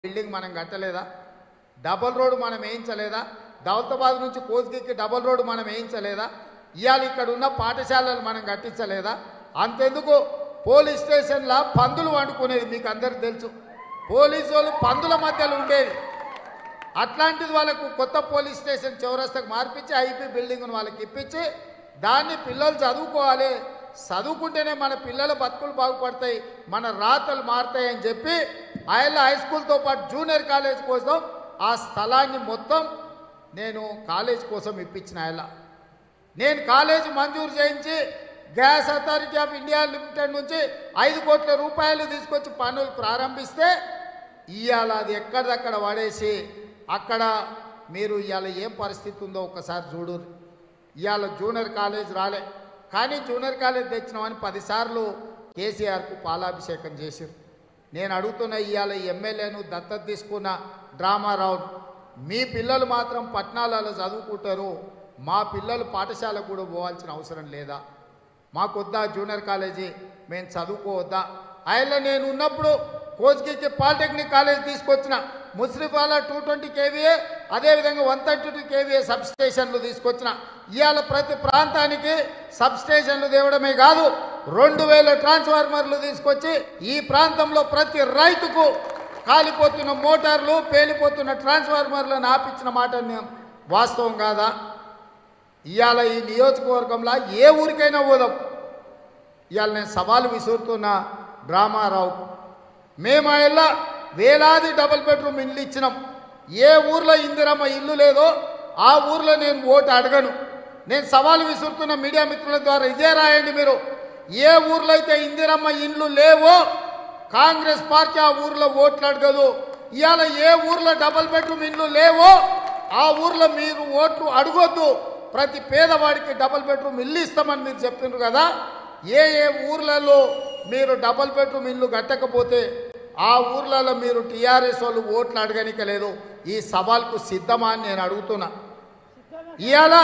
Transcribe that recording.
building మనం కట్టలేదా double road మనం వేయించలేదా దౌలతాబాద్ నుంచి కోస్గికి డబల్ రోడ్ మనం వేయించలేదా ఇవాళ ఇక్కడ ఉన్న పాఠశాలలు మనం కట్టించలేదా అంతెందుకు పోలీస్ స్టేషన్లో పందులు వండుకునేది మీకు అందరికి తెలుసు పోలీసు వాళ్ళు పందుల మధ్యలో ఉండేది అట్లాంటిది వాళ్ళకు కొత్త పోలీస్ స్టేషన్ చౌరస్తాకు మార్పించి ఐపీ బిల్డింగ్ను వాళ్ళకి ఇప్పించి దాన్ని పిల్లలు చదువుకోవాలి చదువుకుంటేనే మన పిల్లల బతుకులు బాగుపడతాయి మన రాతలు మారుతాయి అని చెప్పి ఆయన హై స్కూల్తో పాటు జూనియర్ కాలేజ్ కోసం ఆ స్థలాన్ని మొత్తం నేను కాలేజ్ కోసం ఇప్పించిన ఆయన నేను కాలేజీ మంజూరు చేయించి gas authority of India limited నుంచి ఐదు కోట్ల రూపాయలు తీసుకొచ్చి పనులు ప్రారంభిస్తే ఇవాళ అది ఎక్కడిదక్కడ పడేసి అక్కడ మీరు ఇవాళ ఏం పరిస్థితి ఉందో ఒక్కసారి చూడు ఇవాళ జూనియర్ కాలేజ్ రాలే కానీ జూనియర్ కాలేజ్ తెచ్చినామని పదిసార్లు కేసీఆర్కు పాలాభిషేకం చేశారు నేను అడుగుతున్న ఇవాళ ఎమ్మెల్యేను దత్తత తీసుకున్న డ్రామారావు మీ పిల్లలు మాత్రం పట్టణాలలో చదువుకుంటారు మా పిల్లలు పాఠశాలకు కూడా పోవాల్సిన అవసరం లేదా మాకొద్దా జూనియర్ కాలేజీ మేము చదువుకోవద్దా ఆయన నేను ఉన్నప్పుడు కోచ్కి పాలిటెక్నిక్ కాలేజ్ తీసుకొచ్చిన ముస్రిఫాల టూ ట్వంటీ కేవీఏ అదేవిధంగా one thirty two KVA sub స్టేషన్లు తీసుకొచ్చిన ఇవాళ ప్రతి ప్రాంతానికి సబ్ స్టేషన్లు తేవడమే కాదు రెండు వేల ట్రాన్స్ఫార్మర్లు తీసుకొచ్చి ఈ ప్రాంతంలో ప్రతి రైతుకు కాలిపోతున్న మోటార్లు పేలిపోతున్న ట్రాన్స్ఫార్మర్లను ఆపించిన మాట నే- వాస్తవం కాదా ఇవాళ ఈ నియోజకవర్గంలో ఏ ఊరికైనా పోదాం ఇవాళ నేను సవాలు విసురుతున్న డ్రామారావు మేము ఆయన వేలాది డబుల్ బెడ్రూమ్ ఇల్లు ఇచ్చినాం ఏ ఊర్లో ఇందిరమ్మ ఇల్లు లేదో ఆ ఊర్లో నేను ఓటు అడగను నేను సవాలు విసురుతున్న మీడియా మిత్రుల ద్వారా ఇదే రాయండి మీరు ఏ ఊర్లో అయితే ఇందిరమ్మ ఇండ్లు లేవో కాంగ్రెస్ పార్టీ ఆ ఊర్లో ఓట్లు అడగదు ఇవాళ ఏ ఊర్లో డబుల్ బెడ్రూమ్ ఇల్లు లేవో ఆ ఊర్లో మీరు ఓట్లు అడగొద్దు ప్రతి పేదవాడికి డబుల్ బెడ్రూమ్ ఇల్లు ఇస్తామని మీరు చెప్పిండ్రు కదా ఏ ఏ ఊర్లలో మీరు డబుల్ బెడ్రూమ్ ఇల్లు కట్టకపోతే ఆ ఊర్లలో మీరు టీఆర్ఎస్ వాళ్ళు ఓట్లు అడగనిక లేదు ఈ సవాల్కు సిద్ధమా అని నేను అడుగుతున్నా ఇవాళ